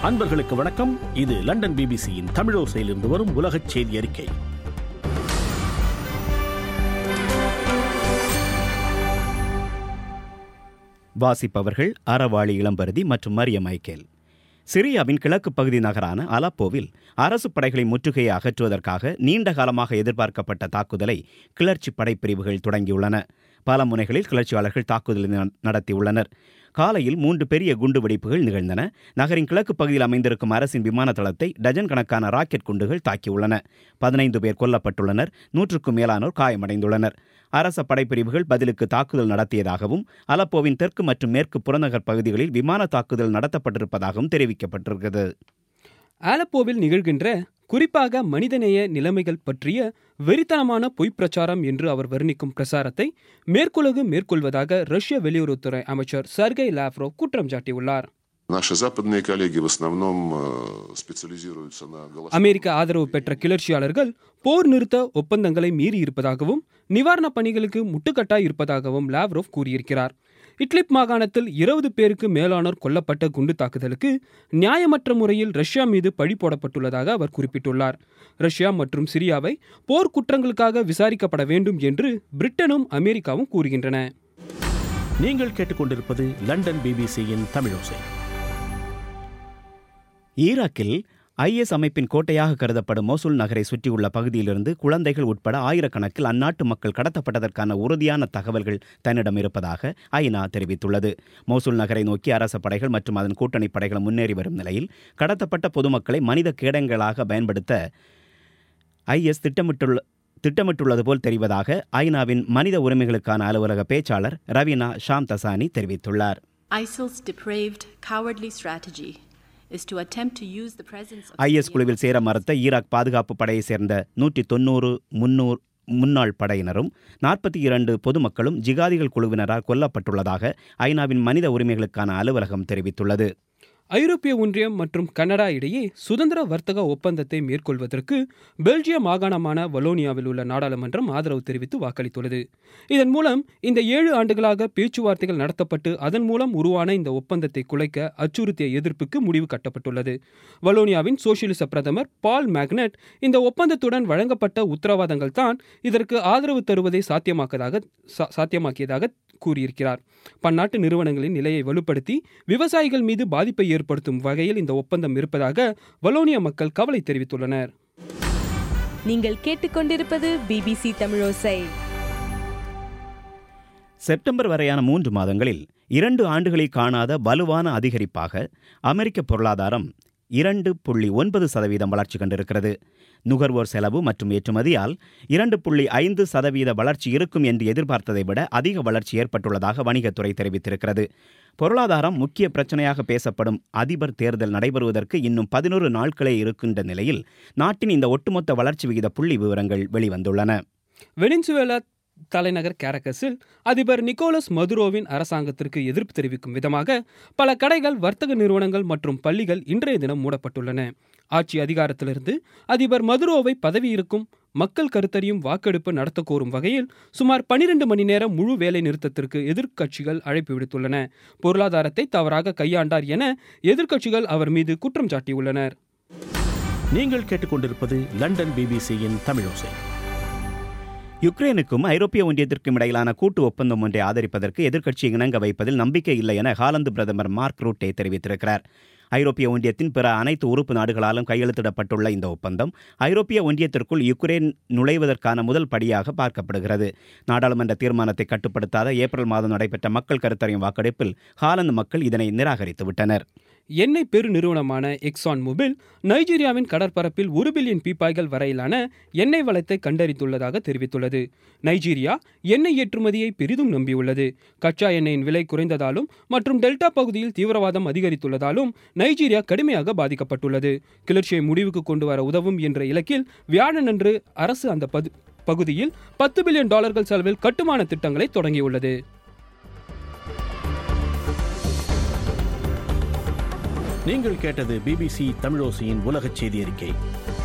அன்பர்களுக்கு வணக்கம் இது லண்டன் பிபிசியின் தமிழோசையிலிருந்து வரும் உலகச் செய்தி அறிக்கை வாசிப்பவர்கள் அறவாளி இளம்பருதி மற்றும் மரிய மைக்கேல் சிரியாவின் கிழக்கு பகுதி நகரான அலப்போவில் அரசு படைகளை முற்றுகையை அகற்றுவதற்காக நீண்ட காலமாக எதிர்பார்க்கப்பட்ட தாக்குதலை கிளர்ச்சி படைப்பிரிவுகள் தொடங்கியுள்ளன பல முனைகளில் கிளர்ச்சியாளர்கள் தாக்குதலை ந- நடத்தியுள்ளனர் காலையில் மூன்று பெரிய குண்டு வெடிப்புகள் நிகழ்ந்தன நகரின் கிழக்கு பகுதியில் அமைந்திருக்கும் அரசின் விமான தளத்தை டஜன் கணக்கான ராக்கெட் குண்டுகள் தாக்கியுள்ளன பதினைந்து பேர் கொல்லப்பட்டுள்ளனர் நூற்றுக்கும் மேலானோர் காயமடைந்துள்ளனர் அரச படைப்பிரிவுகள் பதிலுக்கு தாக்குதல் நடத்தியதாகவும் அலப்போவின் தெற்கு மற்றும் மேற்கு புறநகர் பகுதிகளில் விமான தாக்குதல் நடத்தப்பட்டிருப்பதாகவும் தெரிவிக்கப்பட்டிருக்கிறது ஆலப்போவில் நிகழ்கின்ற குறிப்பாக மனிதநேய நிலைமைகள் பற்றிய வெறித்தனமான பொய்ப் பிரச்சாரம் என்று அவர் வர்ணிக்கும் பிரசாரத்தை மேற்குலகு மேற்கொள்வதாக ரஷ்ய வெளியுறவுத்துறை அமைச்சர் சர்கை லாவ்ரோவ் குற்றம் சாட்டியுள்ளார் Наши западные коллеги в основном э, специализируются на голосовании. அமெரிக்க ஆதரவு பெற்ற கிளர்ச்சியாளர்கள் போர் நிறுத்த ஒப்பந்தங்களை மீறி இருப்பதாகவும் நிவாரணப் பணிகளுக்கு முட்டுக்கட்டாய் இருப்பதாகவும் லாவ்ரோவ் கூறியிருக்கிறார் இட்லிப் மாகாணத்தில் இருபது பேருக்கு மேலானோர் கொல்லப்பட்ட குண்டு தாக்குதலுக்கு நியாயமற்ற முறையில் ரஷ்யா மீது பழி போடப்பட்டுள்ளதாக அவர் குறிப்பிட்டுள்ளார் ரஷ்யா மற்றும் சிரியாவை போர் குற்றங்களுக்காக விசாரிக்கப்பட வேண்டும் என்று பிரிட்டனும் அமெரிக்காவும் கூறுகின்றன நீங்கள் கேட்டுக்கொண்டிருப்பது லண்டன் பிபிசியின் தமிழோசை ஈராக்கில் ஐஎஸ் அமைப்பின் கோட்டையாக கருதப்படும் மோசூல் நகரை சுற்றியுள்ள பகுதியிலிருந்து குழந்தைகள் உட்பட ஆயிரக்கணக்கில் அந்நாட்டு மக்கள் கடத்தப்பட்டதற்கான உறுதியான தகவல்கள் தன்னிடம் இருப்பதாக ஐநா தெரிவித்துள்ளது மோசூல் நகரை நோக்கி அரச படைகள் மற்றும் அதன் கூட்டணி படைகள் முன்னேறி வரும் நிலையில் கடத்தப்பட்ட பொதுமக்களை மனித கேடயங்களாக பயன்படுத்த ஐஎஸ் திட்டமிட்டுள்ள திட்டமிட்டுள்ளது போல் தெரிவதாக ஐநாவின் மனித உரிமைகளுக்கான அலுவலக பேச்சாளர் ரவீனா ஷாம் தசானி தெரிவித்துள்ளார் ISIL's depraved, cowardly strategy is to attempt to use the presence of IS Syria குழுவில் சேர மறுத்த ஈராக் பாதுகாப்பு படையைச் சேர்ந்த நூற்றி தொண்ணூறு முன்னூறு முன்னாள் படையினரும் நாற்பத்தி இரண்டு பொதுமக்களும் ஜிகாதிகள் குழுவினரால் கொல்லப்பட்டுள்ளதாக ஐநாவின் மனித உரிமைகளுக்கான அலுவலகம் தெரிவித்துள்ளது ஐரோப்பிய ஒன்றியம் மற்றும் கனடா இடையே சுதந்திர வர்த்தக ஒப்பந்தத்தை மேற்கொள்வதற்கு பெல்ஜிய மாகாணமான வலோனியாவில் உள்ள நாடாளுமன்றம் ஆதரவு தெரிவித்து வாக்களித்துள்ளது இதன் மூலம் இந்த ஏழு ஆண்டுகளாக பேச்சுவார்த்தைகள் நடத்தப்பட்டு அதன் மூலம் உருவான இந்த ஒப்பந்தத்தை குலைக்க அச்சுறுத்திய எதிர்ப்புக்கு முடிவு கட்டப்பட்டுள்ளது வலோனியாவின் சோசியலிச பிரதமர் பால் மேக்னட் இந்த ஒப்பந்தத்துடன் வழங்கப்பட்ட உத்தரவாதங்கள் தான் இதற்கு ஆதரவு தருவதை சாத்தியமாக்கதாக சா- சாத்தியமாக்கியதாக கூறியிருக்கிறார் பன்னாட்டு நிறுவனங்களின் நிலையை வலுப்படுத்தி விவசாயிகள் மீது பாதிப்பை ஏற்படுத்தும் வகையில் இந்த ஒப்பந்தம் இருப்பதாக வலோனியா மக்கள் கவலை தெரிவித்துள்ளனர் நீங்கள் கேட்டுக்கொண்டிருப்பது பிபிசி தமிழோசை செப்டம்பர் வரையான மூன்று மாதங்களில் இரண்டு ஆண்டுகளில் காணாத வலுவான அதிகரிப்பாக அமெரிக்க பொருளாதாரம் இரண்டு புள்ளி ஒன்பது சதவீதம் வளர்ச்சி கண்டிருக்கிறது நுகர்வோர் செலவு மற்றும் ஏற்றுமதியால் இரண்டு புள்ளி ஐந்து சதவீத வளர்ச்சி இருக்கும் என்று எதிர்பார்த்ததை விட அதிக வளர்ச்சி ஏற்பட்டுள்ளதாக வணிகத்துறை தெரிவித்திருக்கிறது பொருளாதாரம் முக்கிய பிரச்சனையாக பேசப்படும் அதிபர் தேர்தல் நடைபெறுவதற்கு இன்னும் பதினோரு நாட்களே இருக்கின்ற நிலையில் நாட்டின் இந்த ஒட்டுமொத்த வளர்ச்சி விகித புள்ளி விவரங்கள் வெளிவந்துள்ளன வெனிசுவேலா தலைநகர் கேரக்கஸில் அதிபர் நிக்கோலஸ் மதுரோவின் அரசாங்கத்திற்கு எதிர்ப்பு தெரிவிக்கும் விதமாக பல கடைகள் வர்த்தக நிறுவனங்கள் மற்றும் பள்ளிகள் இன்றைய தினம் மூடப்பட்டுள்ளன ஆட்சி அதிகாரத்திலிருந்து அதிபர் மதுரோவை பதவியிருக்கும் மக்கள் கருத்தறியும் வாக்கெடுப்பு நடத்த கோரும் வகையில் சுமார் 12 மணி நேரம் முழு வேலை நிறுத்தத்திற்கு எதிர்க்கட்சிகள் அழைப்பு விடுத்துள்ளன பொருளாதாரத்தை தவறாக கையாண்டார் என எதிர்க்கட்சிகள் அவர் மீது குற்றம் சாட்டியுள்ளனர் நீங்கள் கேட்டுக்கொண்டிருப்பது லண்டன் பிபிசியின் தமிழோசை யுக்ரைனுக்கும் ஐரோப்பிய ஒன்றியத்திற்கும் இடையிலான கூட்டு ஒப்பந்தம் ஒன்றை ஆதரிப்பதற்கு எதிர்க்கட்சி இணங்க வைப்பதில் நம்பிக்கை இல்லை என ஹாலந்து பிரதமர் மார்க் ரூட்டே தெரிவித்திருக்கிறார் ஐரோப்பிய ஒன்றியத்தின் பிற அனைத்து உறுப்பு நாடுகளாலும் கையெழுத்திடப்பட்டுள்ள இந்த ஒப்பந்தம் ஐரோப்பிய ஒன்றியத்திற்குள் யுக்ரைன் நுழைவதற்கான முதல் படியாக பார்க்கப்படுகிறது நாடாளுமன்ற தீர்மானத்தை கட்டுப்படுத்தாத ஏப்ரல் மாதம் நடைபெற்ற மக்கள் கருத்தறியும் வாக்கெடுப்பில் ஹாலந்து மக்கள் இதனை நிராகரித்து விட்டனர் எண்ணெய் பெரு நிறுவனமான எக்ஸான் மொபில் நைஜீரியாவின் கடற்பரப்பில் ஒரு பில்லியன் பீப்பாய்கள் வரையிலான எண்ணெய் வளத்தை கண்டறிந்துள்ளதாக தெரிவித்துள்ளது நைஜீரியா எண்ணெய் ஏற்றுமதியை பெரிதும் நம்பியுள்ளது கச்சா எண்ணெயின் விலை குறைந்ததாலும் மற்றும் டெல்டா பகுதியில் தீவிரவாதம் அதிகரித்துள்ளதாலும் நைஜீரியா கடுமையாக பாதிக்கப்பட்டுள்ளது கிளர்ச்சியை முடிவுக்கு கொண்டு வர உதவும் என்ற இலக்கில் வியாழனன்று அரசு அந்த பது- பகுதியில் பத்து பில்லியன் டாலர்கள் செலவில் கட்டுமான திட்டங்களை தொடங்கியுள்ளது நீங்கள் கேட்டது பிபிசி தமிழோசையின் உலகச் செய்தி அறிக்கை